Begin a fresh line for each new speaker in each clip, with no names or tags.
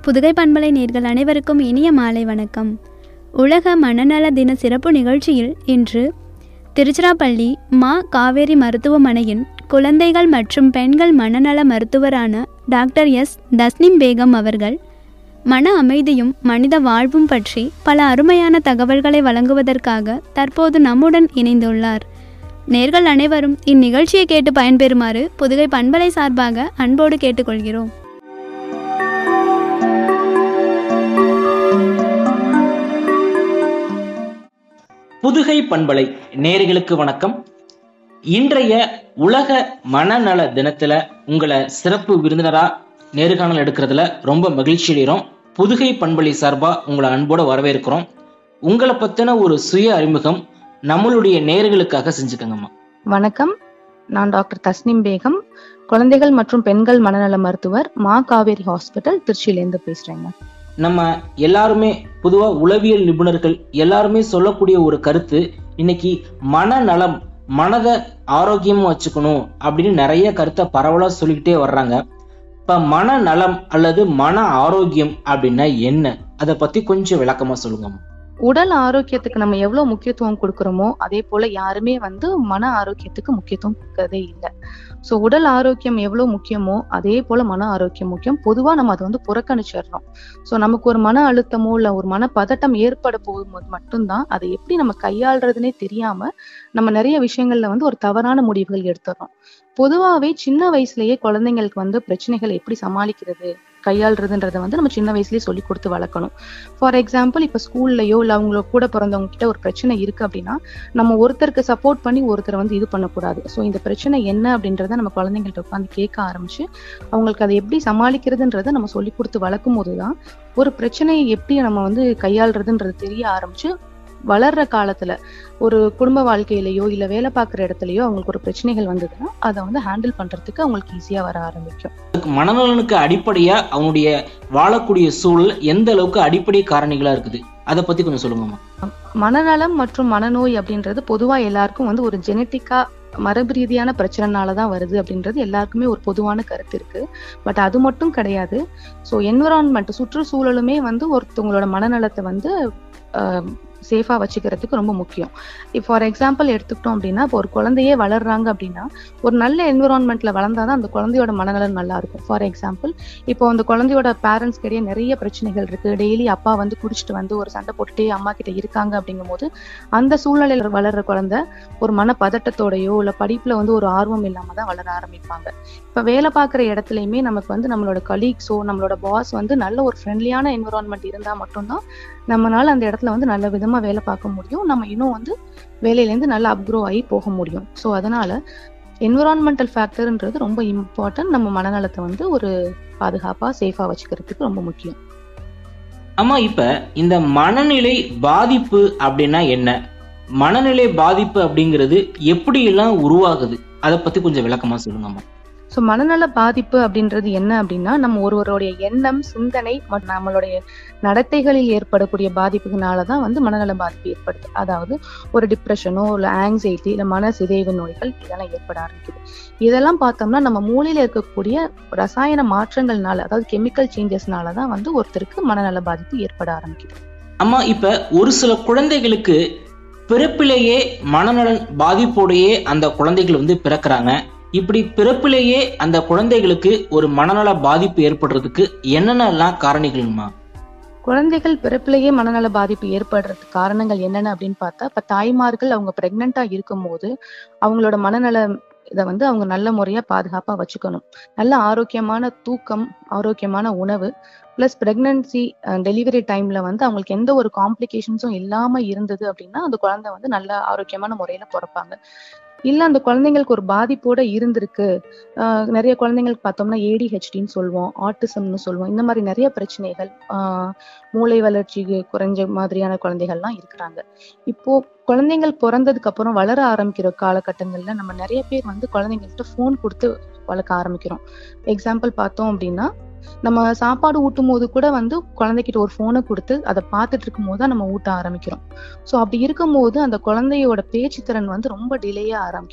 புதுகை பண்பலை நேர்கள் அனைவருக்கும் இனிய மாலை வணக்கம் உலக மனநல தின சிறப்பு நிகழ்ச்சியில் இன்று திருச்சிராப்பள்ளி மா காவேரி மருத்துவமனையின் குழந்தைகள் மற்றும் பெண்கள் மனநல மருத்துவரான டாக்டர் எஸ் தஸ்னிம் பேகம் அவர்கள் மன அமைதியும் மனித வாழ்வும் பற்றி பல அருமையான தகவல்களை வழங்குவதற்காக தற்போது நம்முடன் இணைந்துள்ளார் நேர்கள் அனைவரும் இந்நிகழ்ச்சியை கேட்டு பயன்பெறுமாறு புதுகை பண்பலை சார்பாக அன்போடு கேட்டுக்கொள்கிறோம்
புதுகை பண்பலை நேர்களுக்கு வணக்கம் இன்றைய உலக மனநல தினத்துல உங்களை சிறப்பு விருந்தினரா நேர்காணல் எடுக்கிறதுல ரொம்ப மகிழ்ச்சி அடைகிறோம் புதுகை பண்பலை சார்பா உங்களை அன்போட வரவேற்கிறோம் உங்களை பத்தின ஒரு சுய அறிமுகம் நம்மளுடைய நேர்களுக்காக செஞ்சுக்கங்கம்மா
வணக்கம் நான் டாக்டர் தஸ்னிம் பேகம் குழந்தைகள் மற்றும் பெண்கள் மனநல மருத்துவர் மா காவேரி ஹாஸ்பிட்டல் திருச்சியிலேருந்து பேசுறேங்க
நம்ம எல்லாருமே பொதுவா உளவியல் நிபுணர்கள் எல்லாருமே சொல்லக்கூடிய ஒரு கருத்து இன்னைக்கு மனநலம் மனதை ஆரோக்கியமா வச்சுக்கணும் அப்படின்னு நிறைய கருத்தை பரவலா சொல்லிக்கிட்டே வர்றாங்க இப்ப மனநலம் அல்லது மன ஆரோக்கியம் அப்படின்னா என்ன அதை பத்தி கொஞ்சம் விளக்கமா சொல்லுங்கம்மா
உடல் ஆரோக்கியத்துக்கு நம்ம எவ்வளவு முக்கியத்துவம் கொடுக்கறோமோ அதே போல யாருமே வந்து மன ஆரோக்கியத்துக்கு முக்கியத்துவம் கொடுக்கறதே இல்லை சோ உடல் ஆரோக்கியம் எவ்வளவு முக்கியமோ அதே போல மன ஆரோக்கியம் முக்கியம் பொதுவா நம்ம அதை வந்து புறக்கணிச்சிடுறோம் சோ நமக்கு ஒரு மன அழுத்தமோ இல்ல ஒரு மன பதட்டம் ஏற்பட போகும்போது மட்டும்தான் அதை எப்படி நம்ம கையாளுறதுனே தெரியாம நம்ம நிறைய விஷயங்கள்ல வந்து ஒரு தவறான முடிவுகள் எடுத்துறோம் பொதுவாவே சின்ன வயசுலயே குழந்தைங்களுக்கு வந்து பிரச்சனைகளை எப்படி சமாளிக்கிறது கையாளுறதுன்றத வந்து நம்ம சின்ன வயசுலயே சொல்லி கொடுத்து வளர்க்கணும் ஃபார் எக்ஸாம்பிள் இப்ப ஸ்கூல்லயோ இல்ல அவங்கள கூட பிறந்தவங்க கிட்ட ஒரு பிரச்சனை இருக்கு அப்படின்னா நம்ம ஒருத்தருக்கு சப்போர்ட் பண்ணி ஒருத்தரை வந்து இது பண்ணக்கூடாது ஸோ இந்த பிரச்சனை என்ன அப்படின்றத நம்ம குழந்தைங்கள்ட்ட உட்காந்து கேட்க ஆரம்பிச்சு அவங்களுக்கு அதை எப்படி சமாளிக்கிறதுன்றத நம்ம சொல்லி கொடுத்து வளர்க்கும் போதுதான் ஒரு பிரச்சனையை எப்படி நம்ம வந்து கையாளுறதுன்றது தெரிய ஆரம்பிச்சு வளர்ற காலத்துல ஒரு குடும்ப வாழ்க்கையிலயோ இல்ல வேலை பார்க்குற இடத்துலயோ அவங்களுக்கு ஒரு பிரச்சனைகள் வந்ததுன்னா அதை வந்து ஹேண்டில் பண்றதுக்கு அவங்களுக்கு ஈஸியா வர ஆரம்பிக்கும்
அதுக்கு மனநலனுக்கு அடிப்படையா அவனுடைய வாழக்கூடிய சூழல் எந்த அளவுக்கு அடிப்படை காரணிகளா இருக்குது அதை பத்தி கொஞ்சம் சொல்லுங்கம்மா
மனநலம் மற்றும் மனநோய் அப்படின்றது பொதுவா எல்லாருக்கும் வந்து ஒரு ஜெனட்டிக்கா மரபு ரீதியான பிரச்சனைனாலதான் வருது அப்படின்றது எல்லாருக்குமே ஒரு பொதுவான கருத்து இருக்கு பட் அது மட்டும் கிடையாது ஸோ என்விரான்மெண்ட் சுற்றுச்சூழலுமே வந்து ஒருத்தவங்களோட மனநலத்தை வந்து சேஃபா வச்சுக்கிறதுக்கு ரொம்ப முக்கியம் இப்போ ஃபார் எக்ஸாம்பிள் எடுத்துக்கிட்டோம் அப்படின்னா இப்போ ஒரு குழந்தையே வளர்றாங்க அப்படின்னா ஒரு நல்ல என்விரான்மெண்ட்ல வளர்ந்தாதான் அந்த குழந்தையோட மனநலன் நல்லா இருக்கும் ஃபார் எக்ஸாம்பிள் இப்போ அந்த குழந்தையோட பேரண்ட்ஸ் கிடையே நிறைய பிரச்சனைகள் இருக்கு டெய்லி அப்பா வந்து குடிச்சிட்டு வந்து ஒரு சண்டை போட்டுட்டே அம்மா கிட்ட இருக்காங்க அப்படிங்கும் போது அந்த சூழ்நிலையில வளர்ற குழந்தை ஒரு மன பதட்டத்தோடயோ இல்ல படிப்புல வந்து ஒரு ஆர்வம் இல்லாம தான் வளர ஆரம்பிப்பாங்க இப்ப வேலை பார்க்குற இடத்துலயுமே நமக்கு வந்து நம்மளோட கலீக்ஸோ நம்மளோட பாஸ் வந்து நல்ல ஒரு ஃப்ரெண்ட்லியான என்விரான்மெண்ட் இருந்தா மட்டும்தான் நம்மளால அந்த இடத்துல வந்து நல்ல விதமா வேலை பார்க்க முடியும் நம்ம இன்னும் வந்து வேலையிலேருந்து நல்லா அப்க்ரோ ஆகி போக முடியும் ஸோ அதனால என்விரான்மெண்டல் ஃபேக்டர்ன்றது ரொம்ப இம்பார்ட்டன்ட் நம்ம மனநலத்தை வந்து ஒரு பாதுகாப்பா சேஃபா வச்சுக்கிறதுக்கு ரொம்ப முக்கியம்
ஆமா இப்ப இந்த மனநிலை பாதிப்பு அப்படின்னா என்ன மனநிலை பாதிப்பு அப்படிங்கிறது எப்படி எல்லாம் உருவாகுது அதை பத்தி கொஞ்சம் விளக்கமா சொல்லுங்கம்மா
ஸோ மனநல பாதிப்பு அப்படின்றது என்ன அப்படின்னா நம்ம ஒருவருடைய எண்ணம் சிந்தனை மற்றும் நம்மளுடைய நடத்தைகளில் ஏற்படக்கூடிய பாதிப்புனால தான் வந்து மனநல பாதிப்பு ஏற்படுது அதாவது ஒரு டிப்ரெஷனோ இல்லை ஆங்ஸைட்டி இல்லை மன சிதைவு நோய்கள் இதெல்லாம் ஏற்பட ஆரம்பிக்குது இதெல்லாம் பார்த்தோம்னா நம்ம மூளையில இருக்கக்கூடிய ரசாயன மாற்றங்கள்னால அதாவது கெமிக்கல் சேஞ்சஸ்னால தான் வந்து ஒருத்தருக்கு மனநல பாதிப்பு ஏற்பட ஆரம்பிக்குது
அம்மா இப்ப ஒரு சில குழந்தைகளுக்கு பிறப்பிலேயே மனநலன் பாதிப்போடையே அந்த குழந்தைகள் வந்து பிறக்கிறாங்க இப்படி பிறப்பிலேயே அந்த குழந்தைகளுக்கு ஒரு மனநல பாதிப்பு ஏற்படுறதுக்கு என்னென்னலாம் காரணிகள்மா
குழந்தைகள் பிறப்பிலேயே மனநல பாதிப்பு ஏற்படுறதுக்கு காரணங்கள் என்னென்ன அப்படின்னு பார்த்தா இப்ப தாய்மார்கள் அவங்க பிரெக்னெண்டா இருக்கும் போது அவங்களோட மனநல இதை வந்து அவங்க நல்ல முறையா பாதுகாப்பா வச்சுக்கணும் நல்ல ஆரோக்கியமான தூக்கம் ஆரோக்கியமான உணவு பிளஸ் பிரெக்னன்சி டெலிவரி டைம்ல வந்து அவங்களுக்கு எந்த ஒரு காம்ப்ளிகேஷன்ஸும் இல்லாம இருந்தது அப்படின்னா அந்த குழந்தை வந்து நல்ல ஆரோக்கியமான முறையில பிறப்பாங்க இல்ல அந்த குழந்தைங்களுக்கு ஒரு பாதிப்போட இருந்திருக்கு ஆஹ் நிறைய குழந்தைங்களுக்கு பார்த்தோம்னா ஏடிஹெச்டின்னு சொல்லுவோம் ஆட்டிசம்னு சொல்லுவோம் இந்த மாதிரி நிறைய பிரச்சனைகள் ஆஹ் மூளை வளர்ச்சி குறைஞ்ச மாதிரியான குழந்தைகள்லாம் இருக்கிறாங்க இப்போ குழந்தைங்கள் பிறந்ததுக்கு அப்புறம் வளர ஆரம்பிக்கிற காலகட்டங்கள்ல நம்ம நிறைய பேர் வந்து குழந்தைங்கள்ட்ட ஃபோன் கொடுத்து வளர்க்க ஆரம்பிக்கிறோம் எக்ஸாம்பிள் பார்த்தோம் அப்படின்னா நம்ம சாப்பாடு ஊட்டும் போது கூட வந்து குழந்தைகிட்ட ஒரு போனை கொடுத்து அதை பார்த்துட்டு இருக்கும் போது தான் நம்ம ஊட்ட ஆரம்பிக்கிறோம் ஸோ அப்படி இருக்கும்போது அந்த குழந்தையோட பேச்சு திறன் வந்து ரொம்ப டிலேயா ஆரம்பிக்குது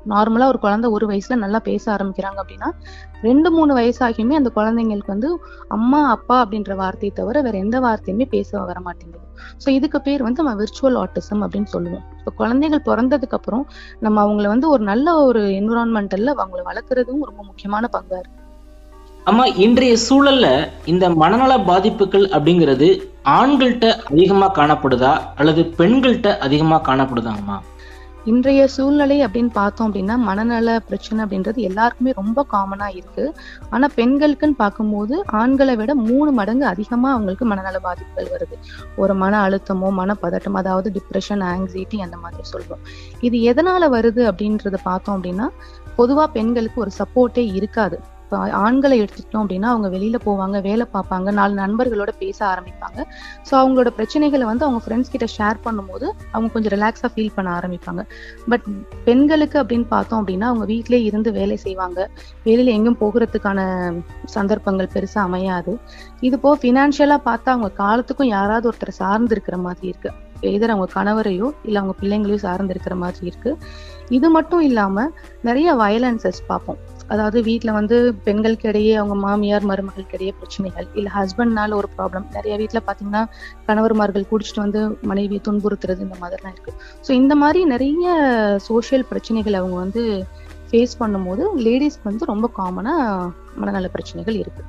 நார்மலா ஒரு குழந்தை ஒரு வயசுல நல்லா பேச ஆரம்பிக்கிறாங்க அப்படின்னா ரெண்டு மூணு வயசாகியுமே அந்த குழந்தைங்களுக்கு வந்து அம்மா அப்பா அப்படின்ற வார்த்தையை தவிர வேற எந்த வார்த்தையுமே பேச வர மாட்டேங்குது ஸோ இதுக்கு பேர் வந்து நம்ம விர்ச்சுவல் ஆட்டிசம் அப்படின்னு சொல்லுவோம் இப்போ குழந்தைகள் பிறந்ததுக்கு அப்புறம் நம்ம அவங்கள வந்து ஒரு நல்ல ஒரு என்விரான்மெண்டல்ல அவங்கள வளர்க்குறதும் ரொம்ப முக்கியமான பங்கா இருக்கு
அம்மா இன்றைய சூழல்ல இந்த மனநல பாதிப்புகள் அப்படிங்கிறது ஆண்கள்கிட்ட அதிகமா காணப்படுதா அல்லது பெண்கள்கிட்ட அதிகமா காணப்படுதாங்கம்மா
இன்றைய சூழ்நிலை அப்படின்னு பார்த்தோம் அப்படின்னா மனநல பிரச்சனை அப்படின்றது எல்லாருக்குமே ரொம்ப காமனா இருக்கு ஆனா பெண்களுக்குன்னு பார்க்கும்போது ஆண்களை விட மூணு மடங்கு அதிகமா அவங்களுக்கு மனநல பாதிப்புகள் வருது ஒரு மன அழுத்தமோ மனப்பதட்டம் அதாவது டிப்ரெஷன் ஆங்ஸைட்டி அந்த மாதிரி சொல்றோம் இது எதனால வருது அப்படின்றத பார்த்தோம் அப்படின்னா பொதுவா பெண்களுக்கு ஒரு சப்போர்ட்டே இருக்காது இப்போ ஆண்களை எடுத்துக்கிட்டோம் அப்படின்னா அவங்க வெளியில போவாங்க வேலை பார்ப்பாங்க நாலு நண்பர்களோட பேச ஆரம்பிப்பாங்க ஸோ அவங்களோட பிரச்சனைகளை வந்து அவங்க ஃப்ரெண்ட்ஸ் கிட்ட ஷேர் பண்ணும்போது அவங்க கொஞ்சம் ரிலாக்ஸா ஃபீல் பண்ண ஆரம்பிப்பாங்க பட் பெண்களுக்கு அப்படின்னு பார்த்தோம் அப்படின்னா அவங்க வீட்டிலே இருந்து வேலை செய்வாங்க வெளியில எங்கேயும் போகிறதுக்கான சந்தர்ப்பங்கள் பெருசா அமையாது இது போக ஃபினான்ஷியலா பார்த்தா அவங்க காலத்துக்கும் யாராவது ஒருத்தர் சார்ந்து இருக்கிற மாதிரி இருக்கு எதிர அவங்க கணவரையோ இல்ல அவங்க பிள்ளைங்களையோ சார்ந்து இருக்கிற மாதிரி இருக்கு இது மட்டும் இல்லாம நிறைய வயலன்சஸ் பார்ப்போம் அதாவது வீட்ல வந்து பெண்களுக்கு இடையே அவங்க மாமியார் மருமகளுக்கு இடையே பிரச்சனைகள் இல்ல ஹஸ்பண்ட்னால ஒரு ப்ராப்ளம் நிறைய வீட்ல பாத்தீங்கன்னா கணவர்மார்கள் குடிச்சிட்டு வந்து மனைவியை துன்புறுத்துறது இந்த மாதிரிலாம் இருக்கு ஸோ இந்த மாதிரி நிறைய சோஷியல் பிரச்சனைகள் அவங்க வந்து ஃபேஸ் பண்ணும்போது லேடிஸ்க்கு வந்து ரொம்ப காமனா மனநல பிரச்சனைகள் இருக்கு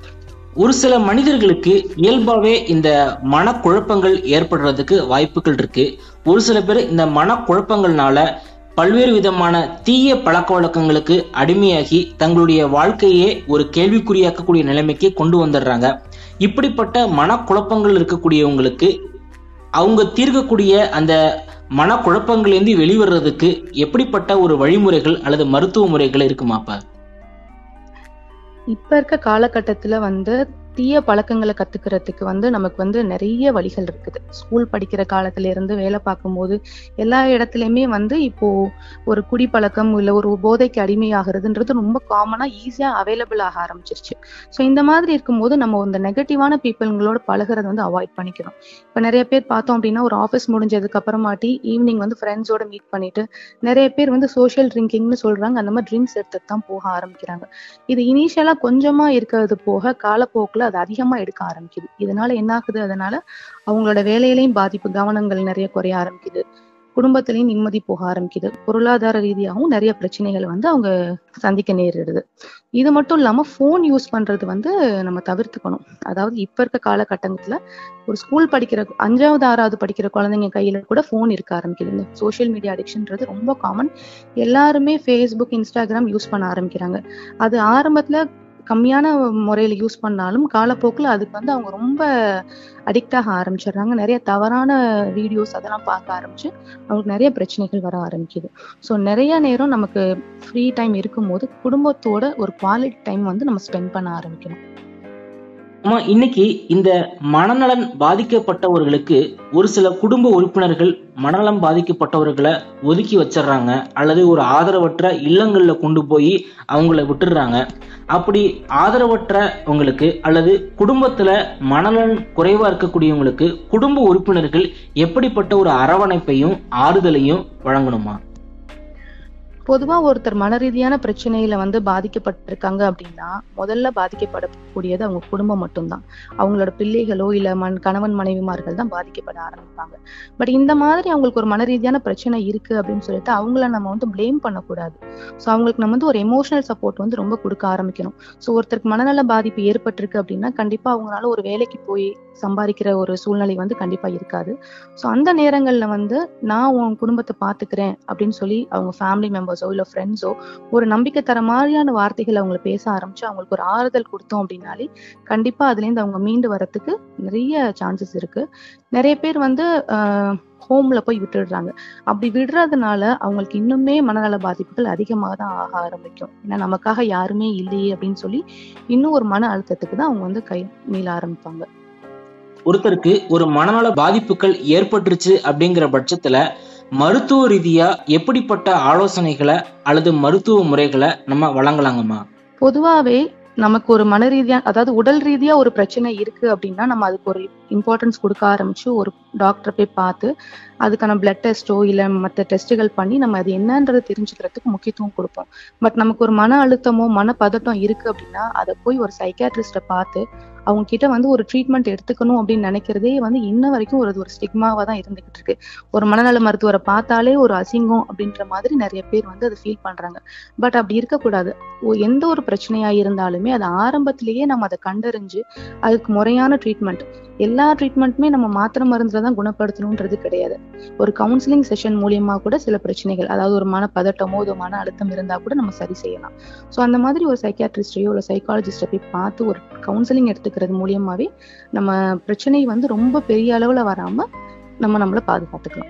ஒரு சில மனிதர்களுக்கு இயல்பாவே இந்த மனக்குழப்பங்கள் ஏற்படுறதுக்கு வாய்ப்புகள் இருக்கு ஒரு சில பேர் இந்த மனக்குழப்பங்கள்னால பல்வேறு விதமான தீய பழக்க வழக்கங்களுக்கு அடிமையாகி தங்களுடைய வாழ்க்கையே ஒரு கேள்விக்குறியாக்கக்கூடிய நிலைமைக்கு கொண்டு வந்துடுறாங்க இப்படிப்பட்ட மனக்குழப்பங்கள் இருக்கக்கூடியவங்களுக்கு அவங்க தீர்க்கக்கூடிய அந்த மனக்குழப்பங்கள்லேருந்து வெளிவர்றதுக்கு எப்படிப்பட்ட ஒரு வழிமுறைகள் அல்லது மருத்துவ முறைகள் இருக்குமாப்பா
இப்ப இருக்க காலகட்டத்துல வந்து தீய பழக்கங்களை கத்துக்கிறதுக்கு வந்து நமக்கு வந்து நிறைய வழிகள் இருக்குது ஸ்கூல் படிக்கிற காலத்துல இருந்து வேலை பார்க்கும்போது எல்லா இடத்துலயுமே வந்து இப்போ ஒரு குடிப்பழக்கம் இல்ல ஒரு போதைக்கு அடிமையாகிறதுன்றது ரொம்ப காமனா ஈஸியா அவைலபிள் ஆக ஆரம்பிச்சிருச்சு ஸோ இந்த மாதிரி இருக்கும்போது நம்ம இந்த நெகட்டிவான பீப்புள்களோட பழகுறத வந்து அவாய்ட் பண்ணிக்கணும் இப்ப நிறைய பேர் பார்த்தோம் அப்படின்னா ஒரு ஆஃபீஸ் முடிஞ்சதுக்கு அப்புறமாட்டி ஈவினிங் வந்து ஃப்ரெண்ட்ஸோட மீட் பண்ணிட்டு நிறைய பேர் வந்து சோஷியல் ட்ரிங்கிங்னு சொல்றாங்க அந்த மாதிரி ட்ரிங்க்ஸ் எடுத்துட்டு தான் போக ஆரம்பிக்கிறாங்க இது இனிஷியலா கொஞ்சமா இருக்கிறது போக காலப்போக்குல அது அதிகமா எடுக்க ஆரம்பிக்குது இதனால என்ன ஆகுது அதனால அவங்களோட வேலையிலையும் பாதிப்பு கவனங்கள் நிறைய குறைய ஆரம்பிக்குது குடும்பத்திலையும் நிம்மதி போக ஆரம்பிக்குது பொருளாதார ரீதியாகவும் நிறைய பிரச்சனைகள் வந்து அவங்க சந்திக்க நேரிடுது இது மட்டும் இல்லாம ஃபோன் யூஸ் பண்றது வந்து நம்ம தவிர்த்துக்கணும் அதாவது இப்ப இருக்க காலகட்டத்துல ஒரு ஸ்கூல் படிக்கிற அஞ்சாவது ஆறாவது படிக்கிற குழந்தைங்க கையில கூட ஃபோன் இருக்க ஆரம்பிக்குது இந்த சோஷியல் மீடியா அடிக்ஷன்றது ரொம்ப காமன் எல்லாருமே ஃபேஸ்புக் இன்ஸ்டாகிராம் யூஸ் பண்ண ஆரம்பிக்கிறாங்க அது ஆரம்பத்துல கம்மியான முறையில யூஸ் பண்ணாலும் காலப்போக்கில் அதுக்கு வந்து அவங்க ரொம்ப அடிக்ட் ஆக ஆரம்பிச்சிடுறாங்க நிறைய தவறான வீடியோஸ் அதெல்லாம் பார்க்க ஆரம்பிச்சு அவங்களுக்கு நிறைய பிரச்சனைகள் வர ஆரம்பிக்குது ஸோ நிறைய நேரம் நமக்கு ஃப்ரீ டைம் இருக்கும்போது குடும்பத்தோட ஒரு குவாலிட்டி டைம் வந்து நம்ம ஸ்பெண்ட் பண்ண ஆரம்பிக்கணும்
ஆமா இன்னைக்கு இந்த மனநலன் பாதிக்கப்பட்டவர்களுக்கு ஒரு சில குடும்ப உறுப்பினர்கள் மனநலம் பாதிக்கப்பட்டவர்களை ஒதுக்கி வச்சிடுறாங்க அல்லது ஒரு ஆதரவற்ற இல்லங்கள்ல கொண்டு போய் அவங்கள விட்டுடுறாங்க அப்படி ஆதரவற்றவங்களுக்கு அல்லது குடும்பத்துல மனநலன் குறைவா இருக்கக்கூடியவங்களுக்கு குடும்ப உறுப்பினர்கள் எப்படிப்பட்ட ஒரு அரவணைப்பையும் ஆறுதலையும் வழங்கணுமா
பொதுவா ஒருத்தர் மன ரீதியான பிரச்சனையில வந்து பாதிக்கப்பட்டிருக்காங்க அப்படின்னா முதல்ல பாதிக்கப்படக்கூடியது அவங்க குடும்பம் மட்டும்தான் அவங்களோட பிள்ளைகளோ இல்ல மண் கணவன் மனைவிமார்கள் தான் பாதிக்கப்பட ஆரம்பிப்பாங்க பட் இந்த மாதிரி அவங்களுக்கு ஒரு மன ரீதியான பிரச்சனை இருக்கு அப்படின்னு சொல்லிட்டு அவங்கள நம்ம வந்து பிளேம் பண்ணக்கூடாது ஸோ அவங்களுக்கு நம்ம வந்து ஒரு எமோஷனல் சப்போர்ட் வந்து ரொம்ப கொடுக்க ஆரம்பிக்கணும் ஸோ ஒருத்தருக்கு மனநல பாதிப்பு ஏற்பட்டிருக்கு அப்படின்னா கண்டிப்பா அவங்களால ஒரு வேலைக்கு போய் சம்பாதிக்கிற ஒரு சூழ்நிலை வந்து கண்டிப்பா இருக்காது ஸோ அந்த நேரங்கள்ல வந்து நான் உன் குடும்பத்தை பாத்துக்கிறேன் அப்படின்னு சொல்லி அவங்க ஃபேமிலி மெம்பர்ஸோ இல்ல ஃப்ரெண்ட்ஸோ ஒரு நம்பிக்கை தர மாதிரியான வார்த்தைகள் அவங்கள பேச ஆரம்பிச்சு அவங்களுக்கு ஒரு ஆறுதல் கொடுத்தோம் அப்படின்னாலே கண்டிப்பா அதுல இருந்து அவங்க மீண்டு வரத்துக்கு நிறைய சான்சஸ் இருக்கு நிறைய பேர் வந்து ஹோம்ல போய் விட்டுடுறாங்க அப்படி விடுறதுனால அவங்களுக்கு இன்னுமே மனநல பாதிப்புகள் அதிகமாக தான் ஆக ஆரம்பிக்கும் ஏன்னா நமக்காக யாருமே இல்லையே அப்படின்னு சொல்லி இன்னும் ஒரு மன அழுத்தத்துக்கு தான் அவங்க வந்து கை மீள ஆரம்பிப்பாங்க
ஒருத்தருக்கு ஒரு மனநல பாதிப்புகள் ஏற்பட்டுருச்சு அப்படிங்கிற பட்சத்துல மருத்துவ ரீதியா எப்படிப்பட்ட ஆலோசனைகளை அல்லது மருத்துவ முறைகளை நம்ம வழங்கலாங்கம்மா
பொதுவாவே நமக்கு ஒரு மன ரீதியா அதாவது உடல் ரீதியா ஒரு பிரச்சனை இருக்கு அப்படின்னா நம்ம அதுக்கு ஒரு இம்பார்ட்டன்ஸ் கொடுக்க ஆரம்பிச்சு ஒரு டாக்டரை போய் பார்த்து அதுக்கான பிளட் டெஸ்ட்டோ இல்ல மற்ற டெஸ்ட்டுகள் பண்ணி நம்ம அது என்னன்றது தெரிஞ்சுக்கிறதுக்கு முக்கியத்துவம் கொடுப்போம் பட் நமக்கு ஒரு மன அழுத்தமோ மன பதட்டம் இருக்கு அப்படின்னா அதை போய் ஒரு சைக்காட்ரிஸ்ட பார்த்து அவங்க கிட்ட வந்து ஒரு ட்ரீட்மெண்ட் எடுத்துக்கணும் அப்படின்னு நினைக்கிறதே வந்து இன்ன வரைக்கும் ஒரு ஒரு ஸ்டிக்மாவா தான் இருந்துகிட்டு இருக்கு ஒரு மனநல மருத்துவரை பார்த்தாலே ஒரு அசிங்கம் அப்படின்ற மாதிரி நிறைய பேர் வந்து அதை ஃபீல் பண்றாங்க பட் அப்படி இருக்கக்கூடாது ஒ- எந்த ஒரு பிரச்சனையா இருந்தாலுமே அது ஆரம்பத்திலேயே நம்ம அதை கண்டறிஞ்சு அதுக்கு முறையான ட்ரீட்மெண்ட் எல்லா ட்ரீட்மெண்ட்டுமே நம்ம மாத்திரை மருந்துல தான் குணப்படுத்தணுன்றது கிடையாது ஒரு கவுன்சிலிங் செஷன் மூலியமா கூட சில பிரச்சனைகள் அதாவது ஒரு மன பதட்டமோ ஒரு மன அழுத்தம் இருந்தா கூட நம்ம சரி செய்யலாம் ஸோ அந்த மாதிரி ஒரு சைக்காட்ரிஸ்டையோ இல்லை சைக்காலஜிஸ்டை போய் பார்த்து ஒரு கவுன்சிலிங் எடுத்துக்கிறது மூலியமாவே நம்ம பிரச்சனை வந்து ரொம்ப பெரிய அளவுல வராம நம்ம நம்மள பாதுகாத்துக்கலாம்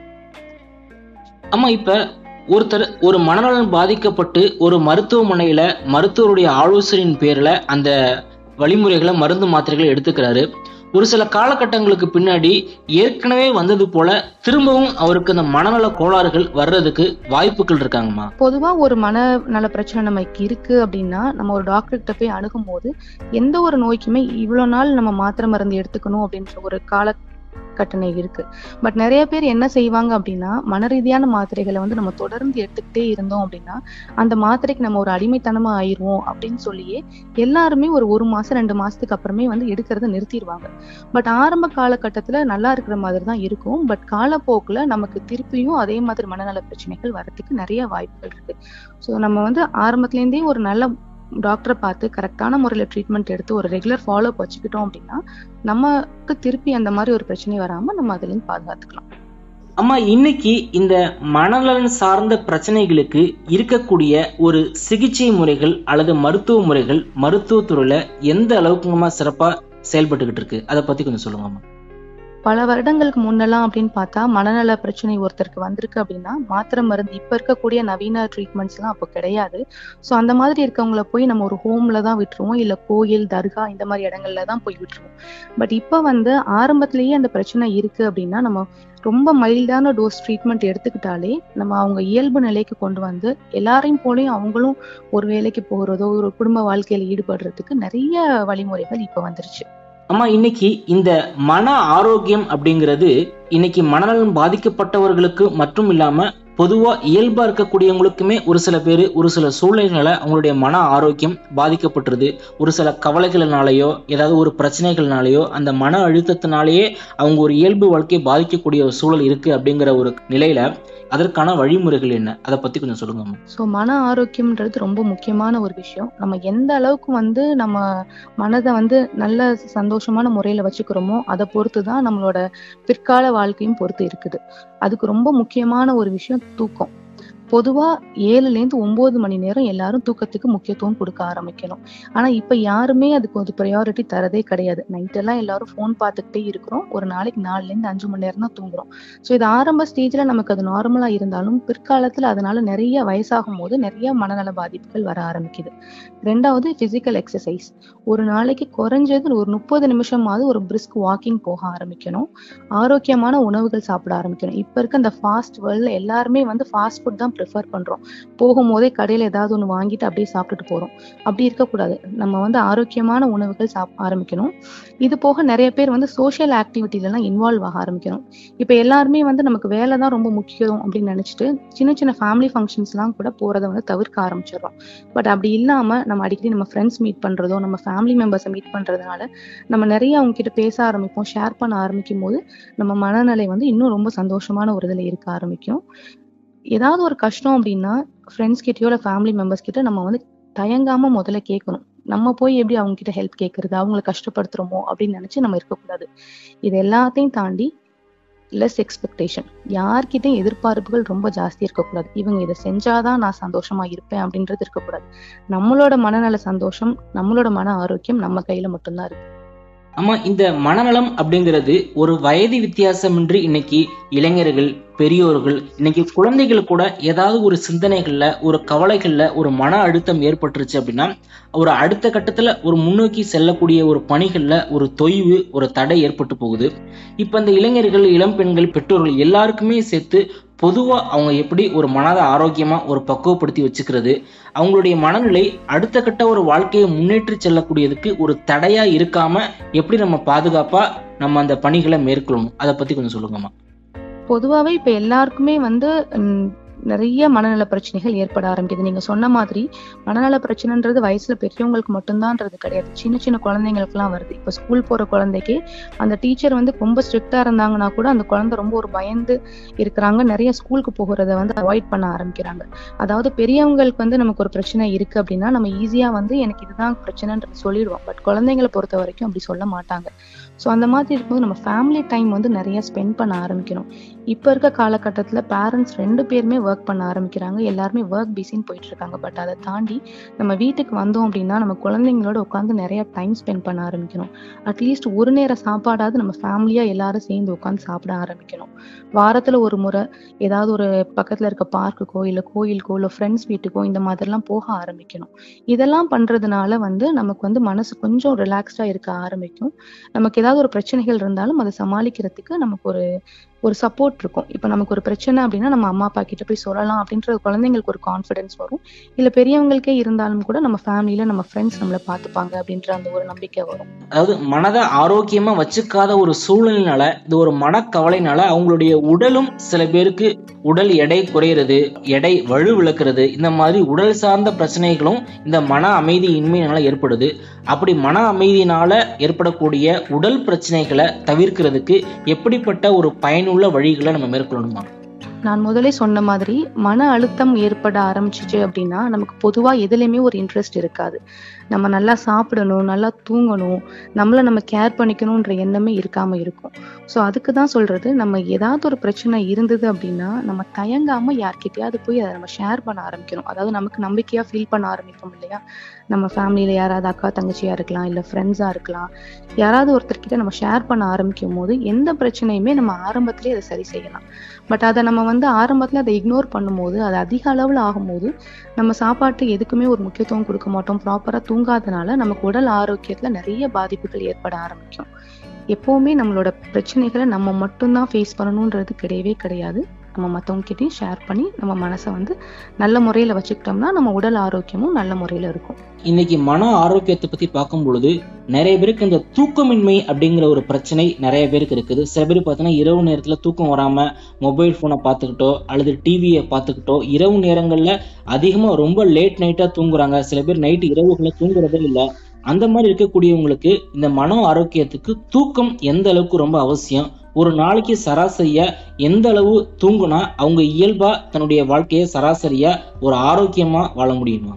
ஆமா இப்ப ஒருத்தர் ஒரு மனநலன் பாதிக்கப்பட்டு ஒரு மருத்துவமனையில மருத்துவருடைய ஆலோசனையின் பேர்ல அந்த வழிமுறைகளை மருந்து மாத்திரைகளை எடுத்துக்கிறாரு ஒரு சில காலகட்டங்களுக்கு பின்னாடி ஏற்கனவே வந்தது போல திரும்பவும் அவருக்கு அந்த மனநல கோளாறுகள் வர்றதுக்கு வாய்ப்புகள் இருக்காங்கம்மா
பொதுவா ஒரு மன நல பிரச்சனை நமக்கு இருக்கு அப்படின்னா நம்ம ஒரு டாக்டர் கிட்ட போய் அணுகும் போது எந்த ஒரு நோய்க்குமே இவ்வளவு நாள் நம்ம மாத்திரை மருந்து எடுத்துக்கணும் அப்படின்ற ஒரு கால கட்டணை இருக்கு பட் நிறைய பேர் என்ன செய்வாங்க அப்படின்னா மன ரீதியான மாத்திரைகளை வந்து நம்ம தொடர்ந்து எடுத்துக்கிட்டே இருந்தோம் அப்படின்னா அந்த மாத்திரைக்கு நம்ம ஒரு அடிமைத்தனமா ஆயிருவோம் அப்படின்னு சொல்லியே எல்லாருமே ஒரு ஒரு மாசம் ரெண்டு மாசத்துக்கு அப்புறமே வந்து எடுக்கிறத நிறுத்திடுவாங்க பட் ஆரம்ப காலகட்டத்துல நல்லா இருக்கிற மாதிரி தான் இருக்கும் பட் காலப்போக்குல நமக்கு திருப்பியும் அதே மாதிரி மனநல பிரச்சனைகள் வரதுக்கு நிறைய வாய்ப்புகள் இருக்கு ஸோ நம்ம வந்து ஆரம்பத்துல இருந்தே ஒரு நல்ல டாக்டரை பார்த்து கரெக்டான முறையில் ட்ரீட்மெண்ட் எடுத்து ஒரு ரெகுலர் ஃபாலோ வச்சுக்கிட்டோம் அப்படின்னா நமக்கு திருப்பி அந்த மாதிரி ஒரு பிரச்சனை வராம நம்ம அதுல இருந்து பாதுகாத்துக்கலாம்
அம்மா இன்னைக்கு இந்த மனநலன் சார்ந்த பிரச்சனைகளுக்கு இருக்கக்கூடிய ஒரு சிகிச்சை முறைகள் அல்லது மருத்துவ முறைகள் மருத்துவத்துறையில எந்த அளவுக்குங்கம்மா சிறப்பா செயல்பட்டுக்கிட்டு இருக்கு அதை பத்தி கொஞ்சம் சொல்லுங்கம்மா
பல வருடங்களுக்கு முன்னெல்லாம் அப்படின்னு பார்த்தா மனநல பிரச்சனை ஒருத்தருக்கு வந்திருக்கு அப்படின்னா மாத்திரை மருந்து இப்ப இருக்கக்கூடிய நவீன ட்ரீட்மெண்ட்ஸ் எல்லாம் அப்போ கிடையாது ஸோ அந்த மாதிரி இருக்கவங்கள போய் நம்ம ஒரு ஹோம்ல தான் விட்டுருவோம் இல்ல கோயில் தர்கா இந்த மாதிரி இடங்கள்ல தான் போய் விட்டுருவோம் பட் இப்ப வந்து ஆரம்பத்திலேயே அந்த பிரச்சனை இருக்கு அப்படின்னா நம்ம ரொம்ப மைல்டான டோஸ் ட்ரீட்மெண்ட் எடுத்துக்கிட்டாலே நம்ம அவங்க இயல்பு நிலைக்கு கொண்டு வந்து எல்லாரையும் போலயும் அவங்களும் ஒரு வேலைக்கு போகிறதோ ஒரு குடும்ப வாழ்க்கையில ஈடுபடுறதுக்கு நிறைய வழிமுறைகள் இப்ப வந்துருச்சு
அம்மா இன்னைக்கு இந்த மன ஆரோக்கியம் அப்படிங்கிறது இன்னைக்கு மனநலன் பாதிக்கப்பட்டவர்களுக்கு மட்டும் இல்லாம பொதுவா இயல்பா இருக்கக்கூடியவங்களுக்குமே ஒரு சில பேர் ஒரு சில சூழ்நிலைகளை அவங்களுடைய மன ஆரோக்கியம் பாதிக்கப்பட்டுருது ஒரு சில கவலைகளினாலேயோ ஏதாவது ஒரு பிரச்சனைகள்னாலேயோ அந்த மன அழுத்தத்தினாலேயே அவங்க ஒரு இயல்பு வாழ்க்கையை பாதிக்கக்கூடிய ஒரு சூழல் இருக்கு அப்படிங்கிற ஒரு நிலையில அதற்கான வழிமுறைகள் என்ன அதை பத்தி கொஞ்சம் சொல்லுங்க
ஸோ மன ஆரோக்கியம்ன்றது ரொம்ப முக்கியமான ஒரு விஷயம் நம்ம எந்த அளவுக்கு வந்து நம்ம மனதை வந்து நல்ல சந்தோஷமான முறையில வச்சுக்கிறோமோ அதை பொறுத்து தான் நம்மளோட பிற்கால வாழ்க்கையும் பொறுத்து இருக்குது அதுக்கு ரொம்ப முக்கியமான ஒரு விஷயம் தூக்கம் பொதுவா ஏழுல இருந்து ஒன்பது மணி நேரம் எல்லாரும் தூக்கத்துக்கு முக்கியத்துவம் கொடுக்க ஆரம்பிக்கணும் ஆனா இப்ப யாருமே அதுக்கு ஒரு ப்ரையாரிட்டி தரதே கிடையாது நைட் எல்லாம் எல்லாரும் ஃபோன் பார்த்துக்கிட்டே இருக்கிறோம் ஒரு நாளைக்கு நாலுல இருந்து அஞ்சு மணி நேரம் தான் தூங்குறோம் ஸோ இது ஆரம்ப ஸ்டேஜ்ல நமக்கு அது நார்மலா இருந்தாலும் பிற்காலத்துல அதனால நிறைய வயசாகும் போது நிறைய மனநல பாதிப்புகள் வர ஆரம்பிக்குது ரெண்டாவது பிசிக்கல் எக்ஸசைஸ் ஒரு நாளைக்கு குறைஞ்சது ஒரு முப்பது நிமிஷமாவது ஒரு பிரிஸ்க் வாக்கிங் போக ஆரம்பிக்கணும் ஆரோக்கியமான உணவுகள் சாப்பிட ஆரம்பிக்கணும் இப்ப இருக்க இந்த ஃபாஸ்ட் வேர்ல்ட்ல எல்லாருமே வந்து ஃபாஸ்ட் ஃபுட் தான் ப்ரிஃபர் பண்றோம் போகும்போதே கடையில ஏதாவது ஒன்று வாங்கிட்டு அப்படியே சாப்பிட்டுட்டு போறோம் அப்படி இருக்கக்கூடாது நம்ம வந்து ஆரோக்கியமான உணவுகள் சாப் ஆரம்பிக்கணும் இது போக நிறைய பேர் வந்து சோஷியல் ஆக்டிவிட்டில எல்லாம் இன்வால்வ் ஆக ஆரம்பிக்கணும் இப்ப எல்லாருமே வந்து நமக்கு வேலை தான் ரொம்ப முக்கியம் அப்படின்னு நினைச்சிட்டு சின்ன சின்ன ஃபேமிலி ஃபங்க்ஷன்ஸ் எல்லாம் கூட போறதை வந்து தவிர்க்க ஆரம்பிச்சிடுறோம் பட் அப்படி இல்லாம நம்ம அடிக்கடி நம்ம ஃப்ரெண்ட்ஸ் மீட் பண்றதோ நம்ம ஃபேமிலி மெம்பர்ஸை மீட் பண்றதுனால நம்ம நிறைய அவங்க கிட்ட பேச ஆரம்பிப்போம் ஷேர் பண்ண ஆரம்பிக்கும் போது நம்ம மனநிலை வந்து இன்னும் ரொம்ப சந்தோஷமான ஒரு இதுல இருக்க ஆரம்பிக்கும் ஏதாவது ஒரு கஷ்டம் அப்படின்னா ஃப்ரெண்ட்ஸ் கிட்டயோ இல்லை ஃபேமிலி மெம்பர்ஸ் கிட்ட நம்ம வந்து தயங்காம முதல்ல கேட்கணும் நம்ம போய் எப்படி அவங்க கிட்ட ஹெல்ப் கேட்கறது அவங்கள கஷ்டப்படுத்துறோமோ அப்படின்னு நினைச்சு நம்ம இருக்கக்கூடாது இது எல்லாத்தையும் தாண்டி லெஸ் எக்ஸ்பெக்டேஷன் யார்கிட்டயும் எதிர்பார்ப்புகள் ரொம்ப ஜாஸ்தி இருக்கக்கூடாது இவங்க இதை செஞ்சாதான் நான் சந்தோஷமா இருப்பேன் அப்படின்றது இருக்கக்கூடாது நம்மளோட மனநல சந்தோஷம் நம்மளோட மன ஆரோக்கியம் நம்ம கையில மட்டும்தான் இருக்கு
ஆமா இந்த மனநலம் அப்படிங்கிறது ஒரு வயது வித்தியாசமின்றி இன்னைக்கு இளைஞர்கள் பெரியோர்கள் இன்னைக்கு குழந்தைகள் கூட ஏதாவது ஒரு சிந்தனைகள்ல ஒரு கவலைகள்ல ஒரு மன அழுத்தம் ஏற்பட்டுருச்சு அப்படின்னா ஒரு அடுத்த கட்டத்துல ஒரு முன்னோக்கி செல்லக்கூடிய ஒரு பணிகள்ல ஒரு தொய்வு ஒரு தடை ஏற்பட்டு போகுது இப்ப இந்த இளைஞர்கள் இளம் பெண்கள் பெற்றோர்கள் எல்லாருக்குமே சேர்த்து பொதுவா அவங்க எப்படி ஒரு மனதை ஆரோக்கியமா ஒரு பக்குவப்படுத்தி வச்சுக்கிறது அவங்களுடைய மனநிலை அடுத்த கட்ட ஒரு வாழ்க்கையை முன்னேற்றி செல்லக்கூடியதுக்கு ஒரு தடையா இருக்காம எப்படி நம்ம பாதுகாப்பா நம்ம அந்த பணிகளை மேற்கொள்ளணும் அதை பத்தி கொஞ்சம் சொல்லுங்கம்மா
பொதுவாவே இப்ப எல்லாருக்குமே வந்து ம், நிறைய மனநல பிரச்சனைகள் ஏற்பட ஆரம்பிக்குது நீங்க சொன்ன மாதிரி மனநல பிரச்சனைன்றது வயசுல பெரியவங்களுக்கு மட்டும்தான்றது கிடையாது சின்ன சின்ன குழந்தைங்களுக்குலாம் வருது இப்ப ஸ்கூல் போற குழந்தைக்கு அந்த டீச்சர் வந்து ரொம்ப ஸ்ட்ரிக்டா இருந்தாங்கன்னா கூட அந்த குழந்தை ரொம்ப ஒரு பயந்து இருக்கிறாங்க நிறைய ஸ்கூலுக்கு போகிறத வந்து அவாய்ட் பண்ண ஆரம்பிக்கிறாங்க அதாவது பெரியவங்களுக்கு வந்து நமக்கு ஒரு பிரச்சனை இருக்கு அப்படின்னா நம்ம ஈஸியா வந்து எனக்கு இதுதான் பிரச்சனைன்றது சொல்லிடுவோம் பட் குழந்தைங்களை பொறுத்த வரைக்கும் அப்படி சொல்ல மாட்டாங்க ஸோ அந்த மாதிரி இருக்கும்போது நம்ம ஃபேமிலி டைம் வந்து நிறைய ஸ்பெண்ட் பண்ண ஆரம்பிக்கணும் இப்போ இருக்க காலகட்டத்தில் பேரண்ட்ஸ் ரெண்டு பேருமே ஒர்க் பண்ண ஆரம்பிக்கிறாங்க எல்லாருமே ஒர்க் பிஸின்னு போயிட்டு இருக்காங்க பட் அதை தாண்டி நம்ம வீட்டுக்கு வந்தோம் அப்படின்னா நம்ம குழந்தைங்களோட உட்காந்து நிறைய டைம் ஸ்பெண்ட் பண்ண ஆரம்பிக்கணும் அட்லீஸ்ட் ஒரு நேர சாப்பாடாவது நம்ம ஃபேமிலியா எல்லாரும் சேர்ந்து உட்காந்து சாப்பிட ஆரம்பிக்கணும் வாரத்துல ஒரு முறை ஏதாவது ஒரு பக்கத்துல இருக்க பார்க்குக்கோ இல்ல கோயிலுக்கோ இல்ல ஃப்ரெண்ட்ஸ் வீட்டுக்கோ இந்த மாதிரிலாம் போக ஆரம்பிக்கணும் இதெல்லாம் பண்றதுனால வந்து நமக்கு வந்து மனசு கொஞ்சம் ரிலாக்ஸ்டா இருக்க ஆரம்பிக்கும் நமக்கு ஏதாவது ஒரு பிரச்சனைகள் இருந்தாலும் அதை சமாளிக்கிறதுக்கு நமக்கு ஒரு ஒரு சப்போர்ட் இருக்கும் இப்போ நமக்கு ஒரு பிரச்சனை அப்படின்னா நம்ம அம்மா அப்பா கிட்ட போய் சொல்லலாம் அப்படின்ற குழந்தைங்களுக்கு ஒரு கான்ஃபிடன்ஸ் வரும் இல்ல பெரியவங்களுக்கே இருந்தாலும் கூட நம்ம ஃபேமிலியில நம்ம ஃப்ரெண்ட்ஸ் நம்மள பார்த்துப்பாங்க அப்படின்ற அந்த ஒரு நம்பிக்கை வரும்
அதாவது மனதை ஆரோக்கியமா வச்சுக்காத ஒரு சூழ்நிலைனால இது ஒரு மனக்கவலைனால அவங்களுடைய உடலும் சில பேருக்கு உடல் எடை குறையிறது எடை வலு விளக்குறது இந்த மாதிரி உடல் சார்ந்த பிரச்சனைகளும் இந்த மன அமைதி இன்மையினால ஏற்படுது அப்படி மன அமைதியினால ஏற்படக்கூடிய உடல் பிரச்சனைகளை தவிர்க்கிறதுக்கு எப்படிப்பட்ட ஒரு பயனுள்ள வழிகளை நம்ம மேற்கொள்ளணுமா
நான் முதலே சொன்ன மாதிரி மன அழுத்தம் ஏற்பட ஆரம்பிச்சிச்சு அப்படின்னா நமக்கு பொதுவா எதுலையுமே ஒரு இன்ட்ரெஸ்ட் இருக்காது நம்ம நல்லா சாப்பிடணும் நல்லா தூங்கணும் நம்மள நம்ம கேர் பண்ணிக்கணும்ன்ற எண்ணமே இருக்காம இருக்கும் ஸோ அதுக்கு தான் சொல்றது நம்ம ஏதாவது ஒரு பிரச்சனை இருந்தது அப்படின்னா நம்ம தயங்காம யார்கிட்டயாவது போய் அதை நம்ம ஷேர் பண்ண ஆரம்பிக்கணும் அதாவது நமக்கு நம்பிக்கையா ஃபீல் பண்ண ஆரம்பிப்போம் இல்லையா நம்ம ஃபேமிலியில யாராவது அக்கா தங்கச்சியா இருக்கலாம் இல்ல ஃப்ரெண்ட்ஸா இருக்கலாம் யாராவது ஒருத்தர்கிட்ட நம்ம ஷேர் பண்ண ஆரம்பிக்கும் போது எந்த பிரச்சனையுமே நம்ம ஆரம்பத்திலேயே அதை சரி செய்யலாம் பட் அதை நம்ம வந்து ஆரம்பத்துல அதை இக்னோர் பண்ணும்போது அது அதிக அளவுல ஆகும்போது நம்ம சாப்பாட்டு எதுக்குமே ஒரு முக்கியத்துவம் கொடுக்க மாட்டோம் ப்ராப்பரா தூங்காதனால நமக்கு உடல் ஆரோக்கியத்துல நிறைய பாதிப்புகள் ஏற்பட ஆரம்பிக்கும் எப்பவுமே நம்மளோட பிரச்சனைகளை நம்ம மட்டும்தான் ஃபேஸ் பண்ணணுன்றது கிடையவே கிடையாது நம்ம மத்தவங்க கிட்டயும் ஷேர் பண்ணி நம்ம மனசை வந்து நல்ல முறையில வச்சுக்கிட்டோம்னா நம்ம உடல் ஆரோக்கியமும் நல்ல முறையில இருக்கும்
இன்னைக்கு மன ஆரோக்கியத்தை பத்தி பார்க்கும் பொழுது நிறைய பேருக்கு இந்த தூக்கமின்மை அப்படிங்கிற ஒரு பிரச்சனை நிறைய பேருக்கு இருக்குது சில பேர் பார்த்தீங்கன்னா இரவு நேரத்துல தூக்கம் வராம மொபைல் போனை பார்த்துக்கிட்டோ அல்லது டிவியை பார்த்துக்கிட்டோ இரவு நேரங்கள்ல அதிகமா ரொம்ப லேட் நைட்டா தூங்குறாங்க சில பேர் நைட்டு இரவுகளை தூங்குறதே இல்லை அந்த மாதிரி இருக்கக்கூடியவங்களுக்கு இந்த மன ஆரோக்கியத்துக்கு தூக்கம் எந்த அளவுக்கு ரொம்ப அவசியம் ஒரு நாளைக்கு சராசரியா எந்த அளவு தூங்குனா அவங்க இயல்பா தன்னுடைய வாழ்க்கையை சராசரியா ஒரு ஆரோக்கியமா வாழ முடியுமா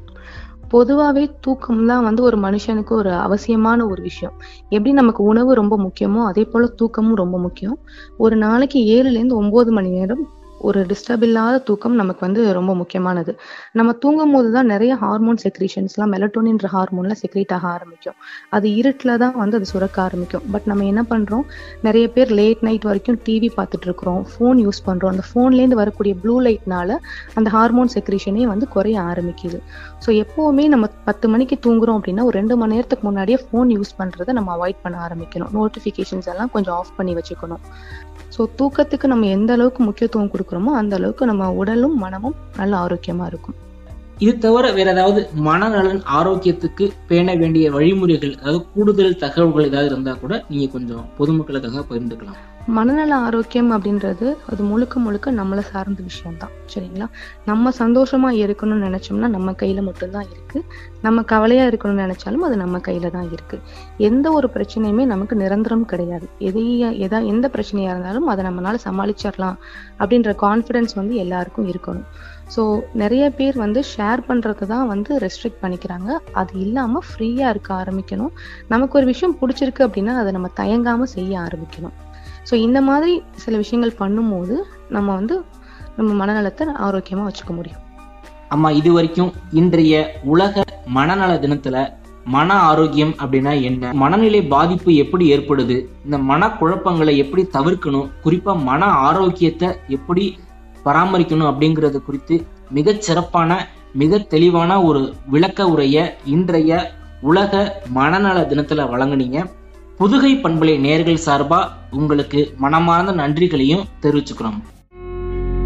பொதுவாவே தூக்கம் தான் வந்து ஒரு மனுஷனுக்கு ஒரு அவசியமான ஒரு விஷயம் எப்படி நமக்கு உணவு ரொம்ப முக்கியமோ அதே போல தூக்கமும் ரொம்ப முக்கியம் ஒரு நாளைக்கு ஏழுல இருந்து ஒன்பது மணி நேரம் ஒரு டிஸ்டர்ப் இல்லாத தூக்கம் நமக்கு வந்து ரொம்ப முக்கியமானது நம்ம தூங்கும் போது தான் நிறைய ஹார்மோன் செக்ரீஷன்ஸ்லாம் மெலட்டோனின்ற ஹார்மோன்ல செக்ரேட் ஆக ஆரம்பிக்கும் அது இருட்டில் தான் வந்து அது சுரக்க ஆரம்பிக்கும் பட் நம்ம என்ன பண்றோம் நிறைய பேர் லேட் நைட் வரைக்கும் டிவி பார்த்துட்டு இருக்கிறோம் ஃபோன் யூஸ் பண்றோம் அந்த ஃபோன்லேருந்து வரக்கூடிய ப்ளூ லைட்னால அந்த ஹார்மோன் செக்ரீஷனே வந்து குறைய ஆரம்பிக்குது ஸோ எப்போவுமே நம்ம பத்து மணிக்கு தூங்குறோம் அப்படின்னா ஒரு ரெண்டு மணி நேரத்துக்கு முன்னாடியே ஃபோன் யூஸ் பண்றதை நம்ம அவாய்ட் பண்ண ஆரம்பிக்கணும் நோட்டிஃபிகேஷன்ஸ் எல்லாம் கொஞ்சம் ஆஃப் பண்ணி வச்சுக்கணும் ஸோ தூக்கத்துக்கு நம்ம எந்த அளவுக்கு முக்கியத்துவம் கொடுக்குறோமோ அந்த அளவுக்கு நம்ம உடலும் மனமும் நல்ல ஆரோக்கியமா இருக்கும்
இது தவிர வேற ஏதாவது மனநலன் ஆரோக்கியத்துக்கு பேண வேண்டிய வழிமுறைகள் அதாவது கூடுதல் தகவல்கள் ஏதாவது இருந்தா கூட நீங்க கொஞ்சம் பொதுமக்களுக்காக பகிர்ந்துக்கலாம்
மனநல ஆரோக்கியம் அப்படின்றது அது முழுக்க முழுக்க நம்மளை சார்ந்த விஷயம்தான் சரிங்களா நம்ம சந்தோஷமா இருக்கணும்னு நினைச்சோம்னா நம்ம கையில மட்டும்தான் இருக்கு நம்ம கவலையா இருக்கணும்னு நினைச்சாலும் அது நம்ம கையில தான் இருக்கு எந்த ஒரு பிரச்சனையுமே நமக்கு நிரந்தரம் கிடையாது எதைய எதா எந்த பிரச்சனையா இருந்தாலும் அதை நம்மளால சமாளிச்சிடலாம் அப்படின்ற கான்ஃபிடன்ஸ் வந்து எல்லாருக்கும் இருக்கணும் ஸோ நிறைய பேர் வந்து ஷேர் பண்றது தான் வந்து ரெஸ்ட்ரிக்ட் பண்ணிக்கிறாங்க அது இல்லாம ஃப்ரீயா இருக்க ஆரம்பிக்கணும் நமக்கு ஒரு விஷயம் பிடிச்சிருக்கு அப்படின்னா அதை நம்ம தயங்காம செய்ய ஆரம்பிக்கணும் ஸோ இந்த மாதிரி சில விஷயங்கள் பண்ணும்போது நம்ம வந்து நம்ம மனநலத்தை ஆரோக்கியமா வச்சுக்க முடியும்
அம்மா இது வரைக்கும் இன்றைய உலக மனநல தினத்துல மன ஆரோக்கியம் அப்படின்னா என்ன மனநிலை பாதிப்பு எப்படி ஏற்படுது இந்த மன குழப்பங்களை எப்படி தவிர்க்கணும் குறிப்பா மன ஆரோக்கியத்தை எப்படி பராமரிக்கணும் அப்படிங்கறது குறித்து மிகச் சிறப்பான மிக தெளிவான ஒரு விளக்க உரைய இன்றைய உலக மனநல தினத்துல வழங்குனீங்க புதுகை பண்பலை நேர்கள் சார்பா உங்களுக்கு மனமார்ந்த நன்றிகளையும் தெரிவிச்சுக்கிறோம்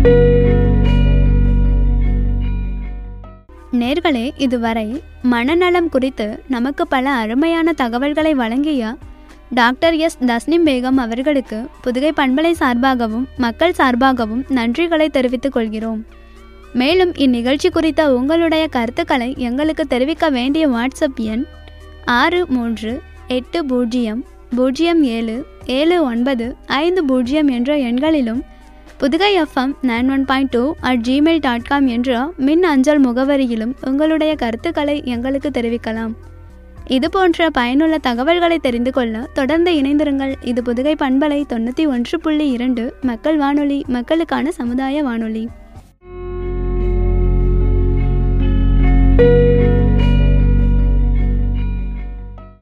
நேர்களே இதுவரை மனநலம் குறித்து நமக்கு பல அருமையான தகவல்களை வழங்கிய டாக்டர் எஸ் தஸ்னிம் பேகம் அவர்களுக்கு புதுகை பண்பலை சார்பாகவும் மக்கள் சார்பாகவும் நன்றிகளை தெரிவித்துக் கொள்கிறோம் மேலும் இந்நிகழ்ச்சி குறித்த உங்களுடைய கருத்துக்களை எங்களுக்கு தெரிவிக்க வேண்டிய வாட்ஸ்அப் எண் ஆறு மூன்று எட்டு பூஜ்ஜியம் பூஜ்ஜியம் ஏழு ஏழு ஒன்பது ஐந்து பூஜ்ஜியம் என்ற எண்களிலும் Pudugai F M nine one point two at Gmail dot com என்ற மின் அஞ்சல் முகவரியிலும் உங்களுடைய கருத்துக்களை எங்களுக்கு தெரிவிக்கலாம் இது போன்ற பயனுள்ள தகவல்களை தெரிந்து கொள்ள தொடர்ந்து இணைந்திருங்கள் இது புதுகை பண்பலை தொண்ணூற்றி ஒன்று புள்ளி இரண்டு மக்கள் வானொலி மக்களுக்கான சமுதாய வானொலி